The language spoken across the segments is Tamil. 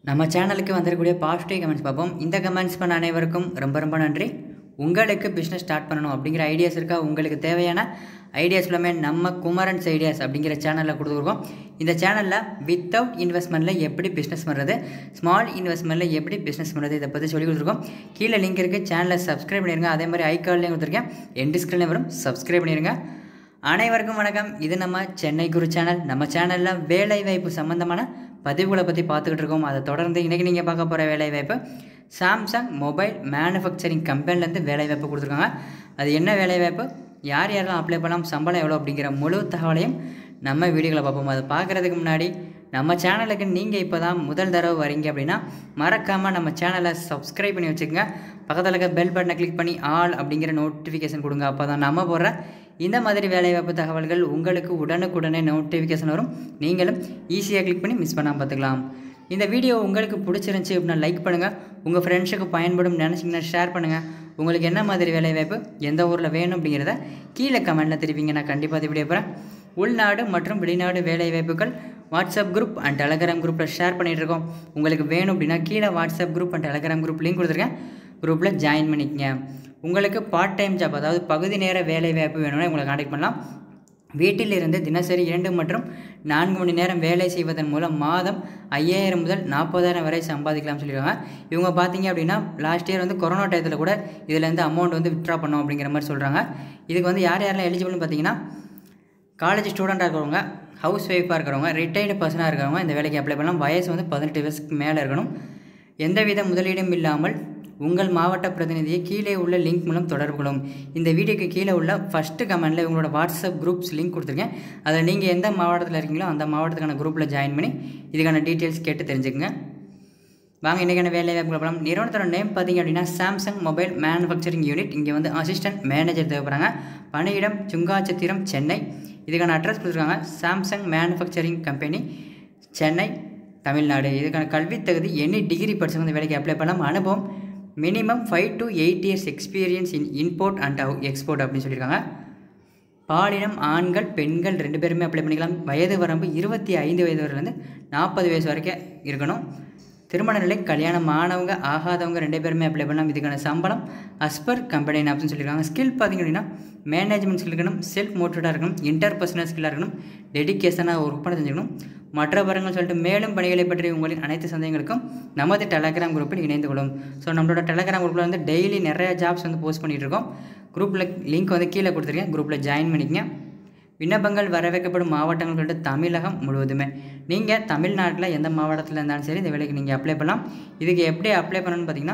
நம்ம சேனலுக்கு வந்திருக்கக்கூடிய பாசிட்டிவ் கமெண்ட்ஸ் பார்ப்போம் இந்த கமெண்ட்ஸ் பண்ண அனைவருக்கும் ரொம்ப ரொம்ப நன்றி உங்களுக்கு பிஸ்னஸ் ஸ்டார்ட் பண்ணணும் அப்படிங்கிற ஐடியாஸ் இருக்கா உங்களுக்கு தேவையான ஐடியாஸ் எல்லாமே நம்ம குமரன்ஸ் ஐடியாஸ் அப்படிங்கிற சேனலில் கொடுத்துருக்கோம் இந்த சேனலில் வித்தவுட் இன்வெஸ்ட்மெண்ட்டில் எப்படி பிஸ்னஸ் பண்ணுறது ஸ்மால் இன்வெஸ்ட்மெண்ட்டில் எப்படி பிஸ்னஸ் பண்ணுறது இதை பற்றி சொல்லி கொடுத்துருக்கோம் கீழே லிங்க் இருக்குது சேனலை சப்ஸ்கிரைப் பண்ணிடுங்க அதே மாதிரி ஐக்கார்ட்லேயும் கொடுத்துருக்கேன் என் டிஸ்கிரிப்ஷன்லேயும் வரும் சப்ஸ்கிரைப் பண்ணிடுங்க அனைவருக்கும் வணக்கம் இது நம்ம சென்னை குரு சேனல் நம்ம சேனலில் வேலைவாய்ப்பு சம்மந்தமான பதிவுகளை பற்றி பார்த்துக்கிட்டு இருக்கோம் அதை தொடர்ந்து இன்றைக்கி நீங்கள் பார்க்க போகிற வேலைவாய்ப்பு சாம்சங் மொபைல் மேனுஃபேக்சரிங் கம்பெனிலேருந்து வேலைவாய்ப்பு கொடுத்துருக்காங்க அது என்ன வேலைவாய்ப்பு யார் யாரெல்லாம் அப்ளை பண்ணலாம் சம்பளம் எவ்வளோ அப்படிங்கிற முழு தகவலையும் நம்ம வீடியோவில் பார்ப்போம் அதை பார்க்குறதுக்கு முன்னாடி நம்ம சேனலுக்கு நீங்கள் இப்போ தான் முதல் தடவை வரீங்க அப்படின்னா மறக்காமல் நம்ம சேனலை சப்ஸ்கிரைப் பண்ணி வச்சுக்கோங்க பக்கத்தில் இருக்க பெல் பட்டனை கிளிக் பண்ணி ஆல் அப்படிங்கிற நோட்டிஃபிகேஷன் கொடுங்க அப்போ தான் நம்ம போடுற இந்த மாதிரி வேலைவாய்ப்பு தகவல்கள் உங்களுக்கு உடனுக்குடனே நோட்டிஃபிகேஷன் வரும் நீங்களும் ஈஸியாக கிளிக் பண்ணி மிஸ் பண்ணாமல் பார்த்துக்கலாம் இந்த வீடியோ உங்களுக்கு பிடிச்சிருந்துச்சி அப்படின்னா லைக் பண்ணுங்கள் உங்கள் ஃப்ரெண்ட்ஸுக்கு பயன்படும் நினச்சிங்கன்னா ஷேர் பண்ணுங்கள் உங்களுக்கு என்ன மாதிரி வேலைவாய்ப்பு எந்த ஊரில் வேணும் அப்படிங்கிறத கீழே கமெண்ட்டில் தெரிவிங்க நான் கண்டிப்பாக அது வீடியோ போகிறேன் உள்நாடு மற்றும் வெளிநாடு வேலைவாய்ப்புகள் வாட்ஸ்அப் குரூப் அண்ட் டெலகிராம் குரூப்பில் ஷேர் பண்ணிகிட்டு இருக்கோம் உங்களுக்கு வேணும் அப்படின்னா கீழே WhatsApp group and Telegram group link கொடுத்துருக்கேன் குரூப்பில் ஜாயின் பண்ணிக்கங்க உங்களுக்கு பார்ட் டைம் ஜாப் அதாவது பகுதி நேர வேலை வாய்ப்பு வேணும்னா உங்களை காண்டாக்ட் பண்ணலாம் வீட்டிலிருந்து தினசரி இரண்டு மற்றும் நான்கு மணி நேரம் வேலை செய்வதன் மூலம் மாதம் ஐயாயிரம் முதல் நாற்பதாயிரம் வரை சம்பாதிக்கலாம்னு சொல்லியிருக்காங்க இவங்க பார்த்தீங்க அப்படின்னா லாஸ்ட் இயர் வந்து கொரோனா டயத்தில் கூட இதுலேருந்து அமௌண்ட் வந்து வித்ட்ரா பண்ணோம் அப்படிங்கிற மாதிரி சொல்கிறாங்க இதுக்கு வந்து யார் யாரெல்லாம் எலிஜிபிள்னு பார்த்தீங்கன்னா காலேஜ் ஸ்டூடெண்ட்டாக இருக்கிறவங்க ஹவுஸ் ஒய்ஃபாக இருக்கிறவங்க ரிட்டையர்டு பர்சனாக இருக்கிறவங்க இந்த வேலைக்கு அப்ளை பண்ணலாம் வயசு வந்து பதினெட்டு வயசுக்கு மேலே இருக்கணும் எந்தவித முதலீடும் இல்லாமல் உங்கள் மாவட்ட பிரதிநிதியை கீழே உள்ள லிங்க் மூலம் தொடர்பு கொள்ளும் இந்த வீடியோக்கு கீழே உள்ள ஃபஸ்ட்டு கமெண்டில் உங்களோட வாட்ஸ்அப் குரூப்ஸ் லிங்க் கொடுத்துருக்கேன் அதில் நீங்கள் எந்த மாவட்டத்தில் இருக்கீங்களோ அந்த மாவட்டத்துக்கான குரூப்பில் ஜாயின் பண்ணி இதுக்கான டீட்டெயில்ஸ் கேட்டு தெரிஞ்சுக்கங்க வாங்க இன்றைக்கான வேலை வாய்ப்பு போகலாம் நிறுவனத்தோட நேம் பார்த்தீங்க அப்படின்னா சாம்சங் மொபைல் மேனுஃபேக்சரிங் யூனிட் இங்கே வந்து அசிஸ்டன்ட் மேனேஜர் தேவைப்படுறாங்க பணியிடம் சுங்காச்சத்திரம் சென்னை இதுக்கான அட்ரஸ் கொடுத்துருக்காங்க Samsung manufacturing company Chennai Tamil Nadu இதுக்கான கல்வி தகுதி எனி டிகிரி படிச்சவங்க இந்த வேலைக்கு அப்ளை பண்ணலாம் அனுபவம் minimum five to eight years experience in import and export அப்படின்னு சொல்லியிருக்காங்க பாலினம் ஆண்கள் பெண்கள் ரெண்டு பேருமே அப்ளை பண்ணிக்கலாம் வயது வரம்பு இருபத்தி ஐந்து வயது வரையிலேருந்து நாற்பது வயசு வரைக்கும் இருக்கணும் திருமண நிலை கல்யாணம் ஆனவங்க ஆகாதவங்க ரெண்டு பேருமே அப்ளை பண்ணலாம் இதுக்கான சம்பளம் அஸ்பர் கம்பெனி அப்படின்னு சொல்லியிருக்காங்க ஸ்கில் பார்த்திங்க அப்படின்னா மேனேஜ்மெண்ட் ஸ்கில் இருக்கணும் செல்ஃப் மோட்டிவேட்டாக இருக்கணும் இன்டர் பர்சனல் ஸ்கில்லாக இருக்கணும் டெடிக்கேஷனாக ஒர்க் பண்ண தெரிஞ்சுக்கணும் மற்ற வரங்கள் சொல்லிட்டு மேலும் பணிகளை பற்றி உங்களின் அனைத்து சந்தேகங்களுக்கும் நமது டெலகிராம் குரூப்பில் இணைந்து கொள்ளும் ஸோ நம்மளோட டெலகிராம் குரூப்பில் வந்து டெய்லி நிறைய ஜாப்ஸ் வந்து போஸ்ட் பண்ணிகிட்டு இருக்கோம் குரூப்பில் லிங்க் வந்து கீழே கொடுத்துருக்கேன் குரூப்பில் ஜாயின் பண்ணிக்கங்க விண்ணப்பங்கள் வரவேற்கப்படும் மாவட்டங்கள் சொல்லிட்டு தமிழகம் முழுவதுமே நீங்கள் தமிழ்நாட்டில் எந்த மாவட்டத்தில் இருந்தாலும் சரி இந்த வேலைக்கு நீங்கள் அப்ளை பண்ணலாம் இதுக்கு எப்படி அப்ளை பண்ணணும்னு பார்த்தீங்கன்னா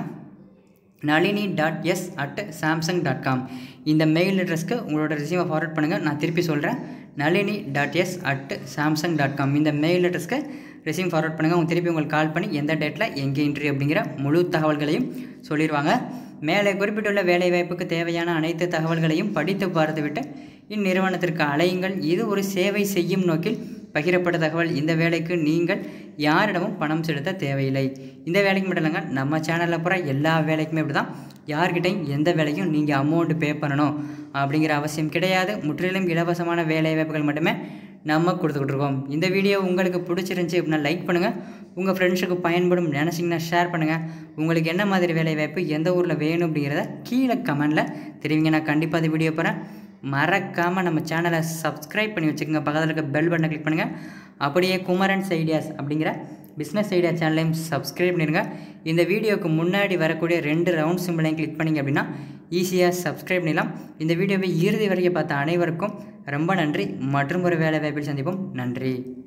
Nalini dot S at Samsung dot com இந்த மெயில் அட்ரஸ்க்கு உங்களோட ரிசீவை ஃபார்வர்ட் பண்ணுங்கள் நான் திருப்பி சொல்கிறேன் Nalini dot S at Samsung dot com இந்த மெயில் அட்ரஸ்க்கு ரிசீவ் ஃபார்வர்ட் பண்ணுங்கள் அவங்க திருப்பி உங்களுக்கு கால் பண்ணி எந்த டேட்டில் எங்கே இன்ட்ரி அப்படிங்கிற முழு தகவல்களையும் சொல்லிடுவாங்க மேலே குறிப்பிட்டுள்ள வேலைவாய்ப்புக்கு தேவையான அனைத்து தகவல்களையும் படித்து பார்த்துவிட்டு இந்நிறுவனத்திற்கு அலையுங்கள் இது ஒரு சேவை செய்யும் நோக்கில் பகிரப்பட்ட தகவல் இந்த வேலைக்கு நீங்கள் யாரிடமும் பணம் செலுத்த தேவையில்லை இந்த வேலைக்கு மட்டும் இல்லைங்க நம்ம சேனலில் போகிற எல்லா வேலைக்குமே இப்படி தான் யார்கிட்டையும் எந்த வேலைக்கும் நீங்கள் அமௌண்ட் பே பண்ணணும் அப்படிங்கிற அவசியம் கிடையாது முற்றிலும் இலவசமான வேலை வாய்ப்புகள் மட்டுமே நம்ம கொடுத்துக்கிட்டு இருக்கோம் இந்த வீடியோ உங்களுக்கு பிடிச்சிருந்துச்சி அப்படின்னா லைக் பண்ணுங்கள் உங்கள் ஃப்ரெண்ட்ஸுக்கு பயன்படும் நினச்சிங்கன்னா ஷேர் பண்ணுங்கள் உங்களுக்கு என்ன மாதிரி வேலை வாய்ப்பு எந்த ஊரில் வேணும் அப்படிங்கிறத கீழே கமெண்டில் தெரிவிங்க நான் கண்டிப்பாக அந்த வீடியோ போகிறேன் மறக்காமல் நம்ம சேனலை சப்ஸ்கிரைப் பண்ணி வச்சுக்கோங்க பக்கத்தில் இருக்க பெல் பட்டனை கிளிக் பண்ணுங்கள் அப்படியே குமரன்ஸ் ஐடியாஸ் அப்படிங்கிற பிஸ்னஸ் ஐடியா சேனலையும் சப்ஸ்கிரைப் பண்ணிடுங்க இந்த வீடியோவுக்கு முன்னாடி வரக்கூடிய ரெண்டு ரவுண்ட் சிம்பிளையும் கிளிக் பண்ணிங்க அப்படின்னா ஈஸியாக சப்ஸ்கிரைப் பண்ணிடலாம் இந்த வீடியோவை இறுதி வரைக்கும் பார்த்த அனைவருக்கும் ரொம்ப நன்றி மற்றும் ஒரு வேலை வாய்ப்பில் சந்திப்போம் நன்றி